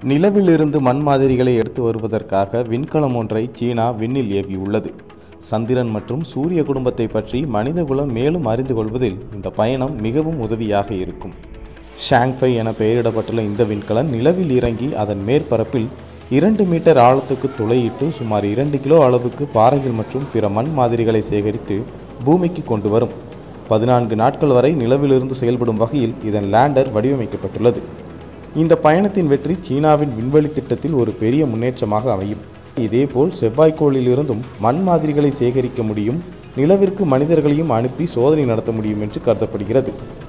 நிலவிலிருந்து மண் மாதிரிகளை எடுத்து வருவதற்காக விண்கலம் ஒன்றை சீனா விண்ணில் ஏவியுள்ளது சந்திரன் மற்றும் சூரிய குடும்பத்தை பற்றி மனிதகுலம் மேலும் அறிந்து கொள்வதில் இந்த பயணம் மிகவும் உதவியாக இருக்கும் ஷாங்ஃபை என பெயரிடப்பட்டுள்ள இந்த விண்கலம் நிலவில் இறங்கி அதன் மேற்பரப்பில் இரண்டு மீட்டர் ஆழத்துக்கு துளையிட்டு சுமார் இரண்டு கிலோ அளவுக்கு பாறைகள் மற்றும் பிற மண் மாதிரிகளை சேகரித்து பூமிக்கு கொண்டு வரும் பதினான்கு நாட்கள் வரை நிலவிலிருந்து செயல்படும் வகையில் இதன் லேண்டர் வடிவமைக்கப்பட்டுள்ளது இந்த பயணத்தின் வெற்றி சீனாவின் விண்வெளி திட்டத்தில் ஒரு பெரிய முன்னேற்றமாக அமையும் இதேபோல் செவ்வாய்க்கோளிலிருந்தும் மண் மாதிரிகளை சேகரிக்க முடியும் நிலவிற்கு மனிதர்களையும் அனுப்பி சோதனை நடத்த முடியும் என்று கருதப்படுகிறது